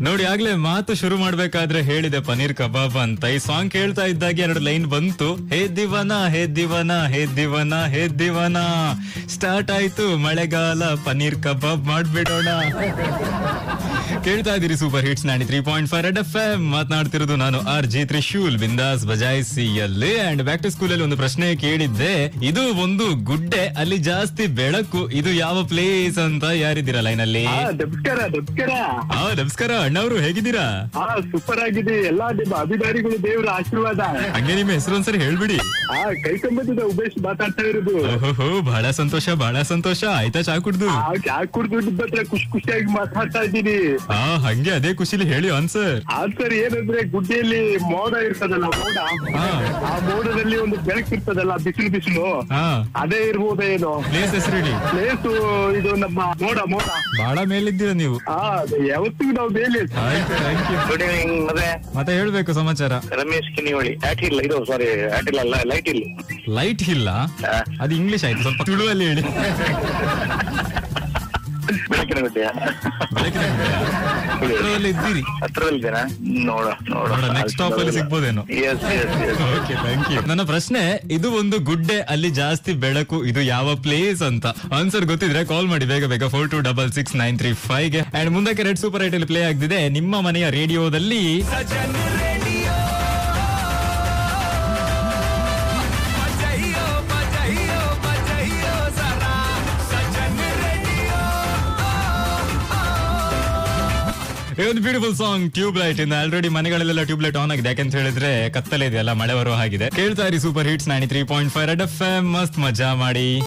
ನೋಡಿ ಆಗ್ಲೇ ಮಾತು ಶುರು ಮಾಡ್ಬೇಕಾದ್ರೆ ಹೇಳಿದೆ ಪನೀರ್ ಕಬಾಬ್ ಅಂತ ಈ ಸಾಂಗ್ ಕೇಳ್ತಾ ಇದ್ದಾಗ ಎರಡು ಲೈನ್ ಬಂತು ಹೇ ದಿವನ ಹೇ ದಿವನ ಹೇ ದಿವನ ಹೇ ದಿವನ ಸ್ಟಾರ್ಟ್ ಆಯ್ತು ಮಳೆಗಾಲ ಪನೀರ್ ಕಬಾಬ್ ಮಾಡ್ಬಿಡೋಣ ಕೇಳ್ತಾ ಇದೀರಿ super hits ninety three point five red F M ಮಾತನಾಡ್ತಿರೋದು ನಾನು ಆರ್ ಜಿ ತ್ರಿಶೂಲ್ ಬಿಂದಾಸ್ ಬಜಾಯಿಸಿ ಅಲ್ಲಿ ಅಂಡ್ ಬ್ಯಾಕ್ ಟು ಸ್ಕೂಲ್ ಅಲ್ಲಿ ಒಂದು ಪ್ರಶ್ನೆ ಕೇಳಿದ್ದೆ ಇದು ಒಂದು ಗುಡ್ಡೆ ಅಲ್ಲಿ ಜಾಸ್ತಿ ಬೆಳಕು ಇದು ಯಾವ ಪ್ಲೇಸ್ ಅಂತ ಯಾರಿದ್ದೀರಾ ಲೈನ್ ಅಲ್ಲಿ ಹಾ ನಮಸ್ಕಾರ ನಮಸ್ಕಾರ ಹಾ ನಮಸ್ಕಾರ ಅಣ್ಣವ್ರು ಹೇಗಿದ್ದೀರಾ ಹಾ ಸೂಪರ್ ಆಗಿದೆ ಎಲ್ಲಾ ನಿಮ್ಮ ಅಭಿಮಾನಿಗಳು ದೇವರ ಆಶೀರ್ವಾದ ಹಂಗೆ ನಿಮ್ಮ ಹೆಸರು ಒಂದ್ಸರಿ ಹೇಳ್ಬಿಡಿ ಹಾ ಕೈ ಕಂಬದಿಂದ ಉಮೇಶ್ ಮಾತಾಡ್ತಾ ಇರೋದು ಓಹೋ ಬಹಳ ಸಂತೋಷ ಬಹಳ ಸಂತೋಷ ಆಯ್ತಾ ಚಾ ಕುಡ್ದು ಆ ಚಾ ಕುಡ್ದು ನಿಮ್ಮ ಹತ್ರ ಖುಷಿ ಖುಷಿಯಾಗಿ ಮಾತಾಡ್ತಾ ಇದ್ದೀನಿ ಹಾ ಹಂಗೆ ಅದೇ ಖುಷಿಲಿ ಹೇಳಿ ಆನ್ಸರ್ ಆನ್ಸರ್ ಏನಂದ್ರೆ ಗುಡ್ಡೆಯಲ್ಲಿ ಮೋಡ ಇರ್ತದಲ್ಲ ಮೋಡ ಹಾ. ಆ ಮೋಡದಲ್ಲಿ ಒಂದು ಬೆಳಕು ಇರ್ತದಲ್ಲ ಬಿಸಿಲು ಬಿಸಿಲು ಹಾ ಅದೇ ಇರ್ಬೋದೇನೋ ಪ್ಲೇಸ್ ಹೆಸರು ಹೇಳಿ ಪ್ಲೇಸು ಇದು ನಮ್ಮ ಮೋಡ ಮೋಡ ಬಹಳ ಮೇಲಿದ್ದೀರಾ ನೀವು ಹಾ ಯಾವತ್ತಿಗೂ ನಾವು ಮೇಲೆ ಆಯ್ತು ಥ್ಯಾಂಕ್ ಯು ಗುಡ್ ಈವ್ನಿಂಗ್ ಮತ್ತೆ ಮತ್ತೆ ಹೇಳ್ಬೇಕು ಸಮಾಚಾರ ರಮೇಶ್ ಕಿನಿವಳಿ ಆಟ್ ಇಲ್ಲ ಇದು ಸಾರಿ ಆಟ್ ಇಲ್ಲ ಅಲ್ಲ ಲೈಟ್ ಇಲ್ಲಿ ಲೈಟ್ ಇಲ್ಲ ಆ, ಅದು ಇಂಗ್ಲಿಷ್ ಆಯ್ತು ಸ್ವಲ್ಪ ತುಳುವಲ್ಲಿ ಹೇಳಿ ಬೆಳಕಿನ ಗುಡ್ಡೆಯ ಬೆಳಕಿನ ಗುಡ್ಡೆಯಾ? ತುಳುವಲ್ಲಿ ಇದ್ದೀರಿ ಹತ್ರದಲ್ಲಿದ್ದೇನಾ ನೋಡ ನೋಡ ನೋಡ, next stop ಅಲ್ಲಿ ಸಿಗ್ಬೋದೇನೋ. Yes yes yes okay thank you ನನ್ನ ಪ್ರಶ್ನೆ ಇದು ಒಂದು ಗುಡ್ಡೆ ಅಲ್ಲಿ ಜಾಸ್ತಿ ಬೆಳಕು ಇದು ಯಾವ ಪ್ಲೇಸ್ ಅಂತ ಆನ್ಸರ್ ಗೊತ್ತಿದ್ರೆ ಕಾಲ್ ಮಾಡಿ ಬೇಗ ಬೇಗ four two double six nine three five ಗೆ ಅಂಡ್ ಮುಂದಕ್ಕೆ ರೆಡ್ ಸೂಪರ್ ಏಟ್ ಅಲ್ಲಿ ಪ್ಲೇ ಆಗ್ತಿದೆ ನಿಮ್ಮ ಮನೆಯ ರೇಡಿಯೋದಲ್ಲಿ ಒಂದು ಬ್ಯೂಟಿಫುಲ್ ಸಾಂಗ್ ಟ್ಯೂಬ್ ಲೈಟ್ ಇಂದ ಆಲ್ರೆಡಿ ಮನೆಗಳಲ್ಲೆಲ್ಲ ಟ್ಯೂಬ್ ಲೈಟ್ ಆನ್ ಆಗಿದೆ ಯಾಕಂತ ಹೇಳಿದ್ರೆ ಕತ್ತಲೆ ಇದೆಯಲ್ಲ ಮಳೆ ಬರುವ ಹಾಗಿದೆ ಕೇಳ್ತಾ ಇರಿ super hits ninety three point five red F ಮಸ್ತ್ ಮಜಾ ಮಾಡಿ